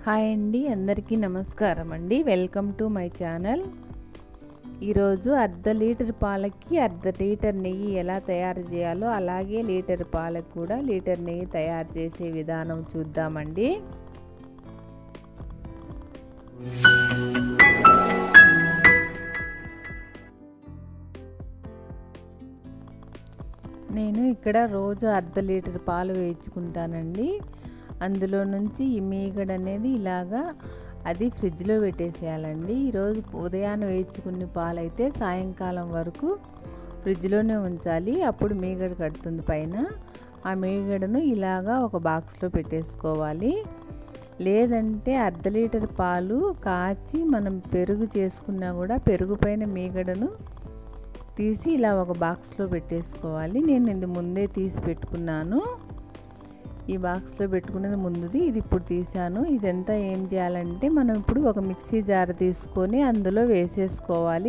hi అండి అందరికీ నమస్కారం అండి వెల్కమ్ టు మై ఛానల్ ఈరోజు అర్ధ లీటర్ పాలకి అర్ధ లీటర్ నెయ్యి ఎలా తయారు చేయాలో అలాగే లీటర్ పాలకు కూడా లీటర్ నెయ్యి తయారు చేసే విధానం చూద్దామండి నేను ఇక్కడ రోజు అర్ధ లీటర్ పాలు వేయించుకుంటానండి అందులో నుంచి ఈ మీగడ అనేది ఇలాగా అది ఫ్రిడ్జ్లో పెట్టేసేయాలండి ఈరోజు ఉదయాన్నే వేయించుకునే పాలు అయితే సాయంకాలం వరకు ఫ్రిడ్జ్లోనే ఉంచాలి అప్పుడు మీగడ కడుతుంది పైన ఆ మీగడను ఇలాగా ఒక బాక్స్లో పెట్టేసుకోవాలి లేదంటే అర్ధ లీటర్ పాలు కాచి మనం పెరుగు చేసుకున్నా కూడా పెరుగు పైన మీగడను తీసి ఇలా ఒక బాక్స్లో పెట్టేసుకోవాలి నేను ఇది ముందే తీసి పెట్టుకున్నాను ఈ బాక్స్లో పెట్టుకునేది ముందుది ఇది ఇప్పుడు తీసాను ఇదంతా ఏం చేయాలంటే మనం ఇప్పుడు ఒక మిక్సీ జార్ తీసుకొని అందులో వేసేసుకోవాలి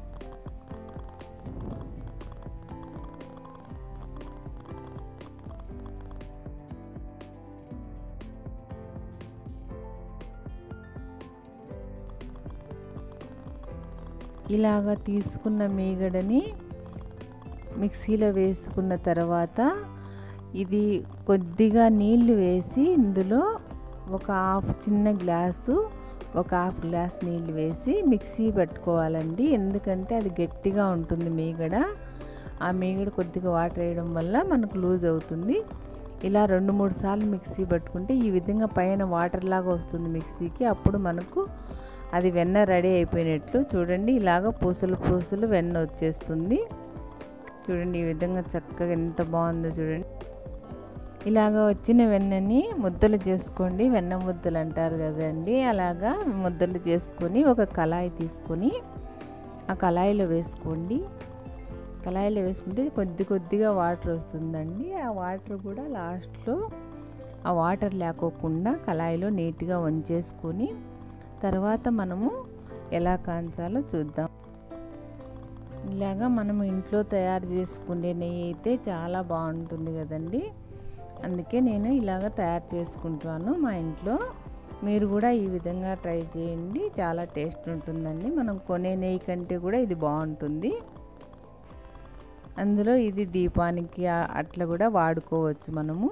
ఇలాగ తీసుకున్న మీగడని మిక్సీలో వేసుకున్న తర్వాత ఇది కొద్దిగా నీళ్లు వేసి ఇందులో ఒక హాఫ్ చిన్న గ్లాసు ఒక హాఫ్ గ్లాస్ నీళ్ళు వేసి మిక్సీ పెట్టుకోవాలండి ఎందుకంటే అది గట్టిగా ఉంటుంది మీగడ ఆ మీగడ కొద్దిగా వాటర్ వేయడం వల్ల మనకు లూజ్ అవుతుంది ఇలా రెండు మూడు సార్లు మిక్సీ పట్టుకుంటే ఈ విధంగా పైన వాటర్ లాగా వస్తుంది మిక్సీకి అప్పుడు మనకు అది వెన్న రెడీ అయిపోయినట్లు చూడండి ఇలాగ పూసలు పూసలు వెన్న వచ్చేస్తుంది చూడండి ఈ విధంగా చక్కగా ఎంత బాగుందో చూడండి ఇలాగ వచ్చిన వెన్నని ముద్దలు చేసుకోండి వెన్న ముద్దలు అంటారు కదండి అలాగా ముద్దలు చేసుకొని ఒక కళాయి తీసుకొని ఆ కళాయిలో వేసుకోండి కళాయిలో వేసుకుంటే కొద్ది కొద్దిగా వాటర్ వస్తుందండి ఆ వాటర్ కూడా లాస్ట్లో ఆ వాటర్ లేకోకుండా కళాయిలో నీట్గా వంచేసుకొని తర్వాత మనము ఎలా కాంచాలో చూద్దాం ఇలాగా మనం ఇంట్లో తయారు చేసుకునే నెయ్యి అయితే చాలా బాగుంటుంది కదండి అందుకే నేను ఇలాగ తయారు చేసుకుంటాను మా ఇంట్లో మీరు కూడా ఈ విధంగా ట్రై చేయండి చాలా టేస్ట్ ఉంటుందండి మనం కొనే నెయ్యి కంటే కూడా ఇది బాగుంటుంది అందులో ఇది దీపానికి అట్లా కూడా వాడుకోవచ్చు మనము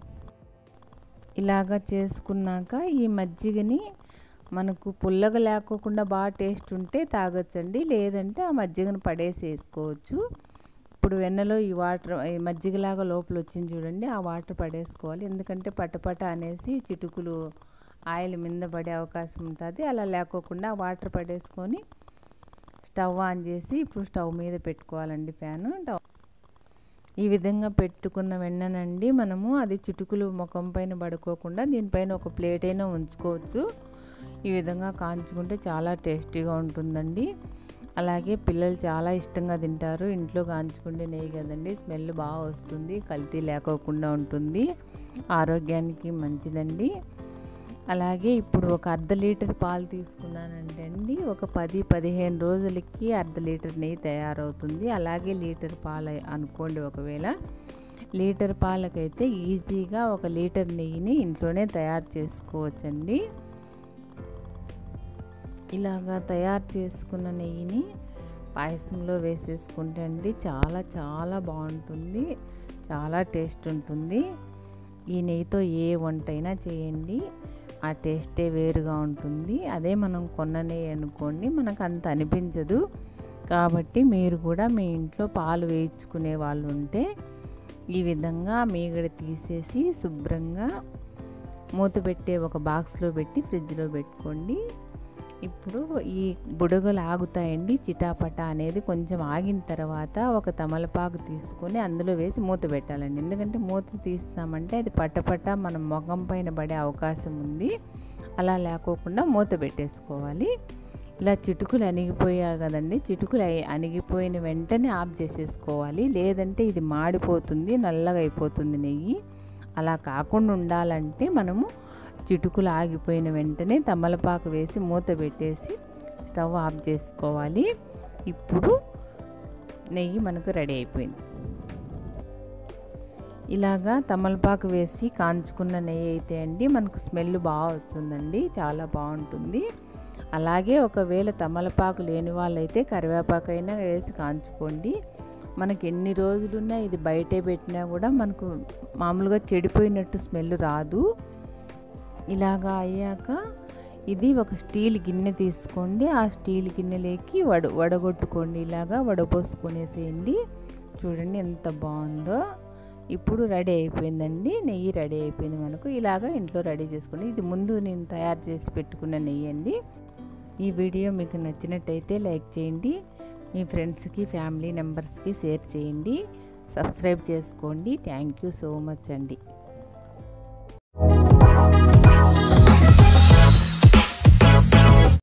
ఇలాగ చేసుకున్నాక ఈ మజ్జిగని మనకు పుల్లగా లేకోకుండా బాగా టేస్ట్ ఉంటే తాగొచ్చండి లేదంటే ఆ మజ్జిగను పడేసి వేసుకోవచ్చు ఇప్పుడు వెన్నలో ఈ వాటర్ ఈ మజ్జిగలాగా లోపల వచ్చింది చూడండి ఆ వాటర్ పడేసుకోవాలి ఎందుకంటే పటపట అనేసి చిటుకులు ఆయిల్ మీద పడే అవకాశం ఉంటుంది అలా లేకోకుండా వాటర్ పడేసుకొని స్టవ్ ఆన్ చేసి ఇప్పుడు స్టవ్ మీద పెట్టుకోవాలండి ఫ్యాను ఈ విధంగా పెట్టుకున్న వెన్ననండి మనము అది చిటుకులు ముఖం పైన పడుకోకుండా దీనిపైన ఒక ప్లేట్ అయినా ఉంచుకోవచ్చు ఈ విధంగా కాంచుకుంటే చాలా టేస్టీగా ఉంటుందండి అలాగే పిల్లలు చాలా ఇష్టంగా తింటారు ఇంట్లో కాంచుకుంటే నెయ్యి కదండి స్మెల్ బాగా వస్తుంది కల్తీ లేకోకుండా ఉంటుంది ఆరోగ్యానికి మంచిదండి అలాగే ఇప్పుడు ఒక అర్ధ లీటర్ పాలు తీసుకున్నానంటే అండి ఒక పది పదిహేను రోజులకి అర్ధ లీటర్ నెయ్యి తయారవుతుంది అలాగే లీటర్ పాలు అనుకోండి ఒకవేళ లీటర్ పాలకైతే ఈజీగా ఒక లీటర్ నెయ్యిని ఇంట్లోనే తయారు చేసుకోవచ్చండి ఇలాగా తయారు చేసుకున్న నెయ్యిని పాయసంలో వేసేసుకుంటే అండి చాలా చాలా బాగుంటుంది చాలా టేస్ట్ ఉంటుంది ఈ నెయ్యితో ఏ వంట అయినా చేయండి ఆ టేస్టే వేరుగా ఉంటుంది అదే మనం కొన్న నెయ్యి అనుకోండి మనకు అంత అనిపించదు కాబట్టి మీరు కూడా మీ ఇంట్లో పాలు వేయించుకునే వాళ్ళు ఉంటే ఈ విధంగా మీగడ తీసేసి శుభ్రంగా మూత పెట్టే ఒక బాక్స్లో పెట్టి ఫ్రిడ్జ్లో పెట్టుకోండి ఇప్పుడు ఈ బుడగలు ఆగుతాయండి చిటాపట అనేది కొంచెం ఆగిన తర్వాత ఒక తమలపాకు తీసుకొని అందులో వేసి మూత పెట్టాలండి ఎందుకంటే మూత తీస్తామంటే అది పట్టపట్ట మన ముఖం పైన పడే అవకాశం ఉంది అలా లేకోకుండా మూత పెట్టేసుకోవాలి ఇలా చిటుకులు అణిగిపోయా కదండి చిటుకులు అణిగిపోయిన వెంటనే ఆఫ్ చేసేసుకోవాలి లేదంటే ఇది మాడిపోతుంది నల్లగా అయిపోతుంది నెయ్యి అలా కాకుండా ఉండాలంటే మనము చిటుకులు ఆగిపోయిన వెంటనే తమలపాకు వేసి మూత పెట్టేసి స్టవ్ ఆఫ్ చేసుకోవాలి ఇప్పుడు నెయ్యి మనకు రెడీ అయిపోయింది ఇలాగా తమలపాకు వేసి కాంచుకున్న నెయ్యి అయితే అండి మనకు స్మెల్ బాగా వస్తుందండి చాలా బాగుంటుంది అలాగే ఒకవేళ తమలపాకు లేని వాళ్ళైతే కరివేపాకు అయినా వేసి కాంచుకోండి మనకి ఎన్ని రోజులున్నా ఇది బయటే పెట్టినా కూడా మనకు మామూలుగా చెడిపోయినట్టు స్మెల్ రాదు ఇలాగా అయ్యాక ఇది ఒక స్టీల్ గిన్నె తీసుకోండి ఆ స్టీల్ గిన్నెలోకి వడ వడగొట్టుకోండి ఇలాగా వడపోసుకొనేసేయండి చూడండి ఎంత బాగుందో ఇప్పుడు రెడీ అయిపోయిందండి నెయ్యి రెడీ అయిపోయింది మనకు ఇలాగా ఇంట్లో రెడీ చేసుకోండి ఇది ముందు నేను తయారు చేసి పెట్టుకున్న నెయ్యి అండి ఈ వీడియో మీకు నచ్చినట్టయితే లైక్ చేయండి మీ ఫ్రెండ్స్కి ఫ్యామిలీ మెంబర్స్కి షేర్ చేయండి సబ్స్క్రైబ్ చేసుకోండి థ్యాంక్ యూ సో మచ్ అండి